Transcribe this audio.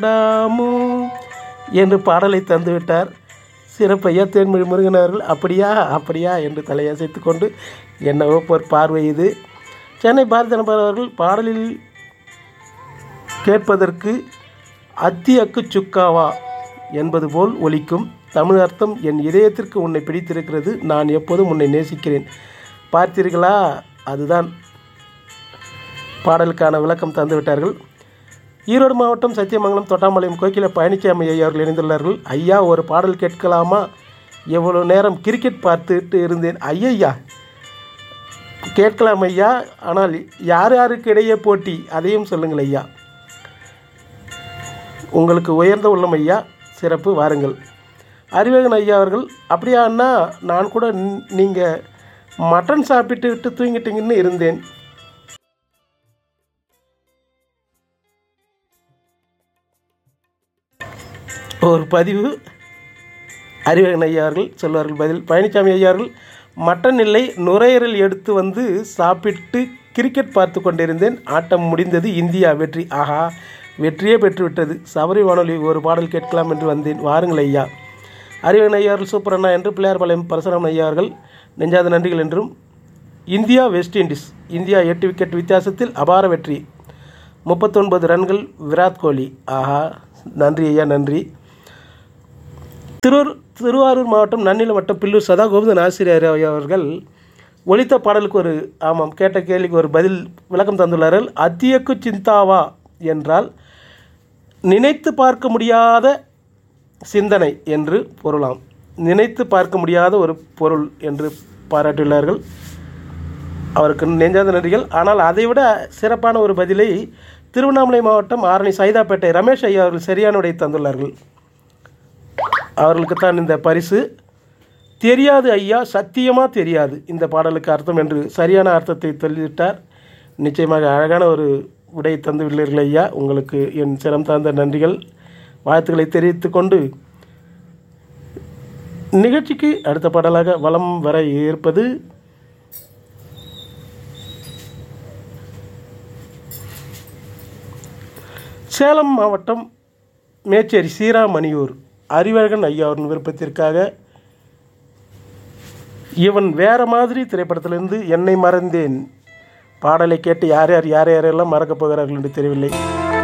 டாமு என்று பாடலை தந்துவிட்டார் சிறப்பையா தேன்மொழி முருகன் அவர்கள் அப்படியா அப்படியா என்று தலையசைத்து கொண்டு என்னவோ ஒரு பார்வை இது சென்னை பாரதி நண்பர் அவர்கள் பாடலில் கேட்பதற்கு அத்தி அக்கு சுக்காவா என்பது போல் ஒலிக்கும் தமிழ் அர்த்தம் என் இதயத்திற்கு உன்னை பிடித்திருக்கிறது நான் எப்போதும் உன்னை நேசிக்கிறேன் பார்த்தீர்களா அதுதான் பாடலுக்கான விளக்கம் தந்து விட்டார்கள் ஈரோடு மாவட்டம் சத்தியமங்கலம் தொட்டாம்பாளையம் கோகில பழனிசாமி ஐயா அவர்கள் இணைந்துள்ளார்கள் ஐயா ஒரு பாடல் கேட்கலாமா எவ்வளோ நேரம் கிரிக்கெட் பார்த்துட்டு இருந்தேன் ஐயையா கேட்கலாம் ஐயா ஆனால் யார் யாருக்கு இடையே போட்டி அதையும் சொல்லுங்கள் ஐயா உங்களுக்கு உயர்ந்த உள்ளம் ஐயா சிறப்பு வாருங்கள் அறிவகன் ஐயா அவர்கள் அப்படியா அண்ணா நான் கூட நீங்கள் மட்டன் சாப்பிட்டு விட்டு தூங்கிட்டீங்கன்னு இருந்தேன் ஒரு பதிவு அறிவகன் ஐயா அவர்கள் சொல்வார்கள் பதில் பழனிசாமி ஐயா அவர்கள் மட்டன் இல்லை நுரையீரல் எடுத்து வந்து சாப்பிட்டு கிரிக்கெட் பார்த்து கொண்டிருந்தேன் ஆட்டம் முடிந்தது இந்தியா வெற்றி ஆஹா வெற்றியே பெற்றுவிட்டது சபரி வானொலி ஒரு பாடல் கேட்கலாம் என்று வந்தேன் வாருங்கள் ஐயா அறிவன் ஐயா அவர்கள் சூப்பர் அண்ணா என்று பிள்ளையார்பாளையம் பரசுராமன் ஐயா அவர்கள் நெஞ்சாத நன்றிகள் என்றும் இந்தியா வெஸ்ட் இண்டீஸ் இந்தியா எட்டு விக்கெட் வித்தியாசத்தில் அபார வெற்றி முப்பத்தொன்பது ரன்கள் விராட் கோலி ஆஹா நன்றி ஐயா நன்றி திருவூர் திருவாரூர் மாவட்டம் நன்னிலம் வட்டம் பில்லூர் சதா கோவிந்தன் ஆசிரியர் அவர்கள் ஒலித்த பாடலுக்கு ஒரு ஆமாம் கேட்ட கேள்விக்கு ஒரு பதில் விளக்கம் தந்துள்ளார்கள் அத்தியக்கு சிந்தாவா என்றால் நினைத்து பார்க்க முடியாத சிந்தனை என்று பொருளாம் நினைத்து பார்க்க முடியாத ஒரு பொருள் என்று பாராட்டியுள்ளார்கள் அவருக்கு நெஞ்சாத நன்றிகள் ஆனால் அதைவிட சிறப்பான ஒரு பதிலை திருவண்ணாமலை மாவட்டம் ஆரணி சைதாப்பேட்டை ரமேஷ் ஐயா அவர்கள் சரியான உடை தந்துள்ளார்கள் அவர்களுக்கு தான் இந்த பரிசு தெரியாது ஐயா சத்தியமாக தெரியாது இந்த பாடலுக்கு அர்த்தம் என்று சரியான அர்த்தத்தை சொல்லிவிட்டார் நிச்சயமாக அழகான ஒரு உடை தந்துள்ளீர்கள் ஐயா உங்களுக்கு என் சிரம் சார்ந்த நன்றிகள் வாழ்த்துக்களை தெரிவித்து கொண்டு நிகழ்ச்சிக்கு அடுத்த பாடலாக வலம் வர இருப்பது சேலம் மாவட்டம் மேச்சேரி சீராமணியூர் அறிவழகன் ஐயா அவரின் விருப்பத்திற்காக இவன் வேற மாதிரி திரைப்படத்திலிருந்து என்னை மறந்தேன் பாடலை கேட்டு யார் யார் யார் யாரெல்லாம் மறக்கப் போகிறார்கள் என்று தெரியவில்லை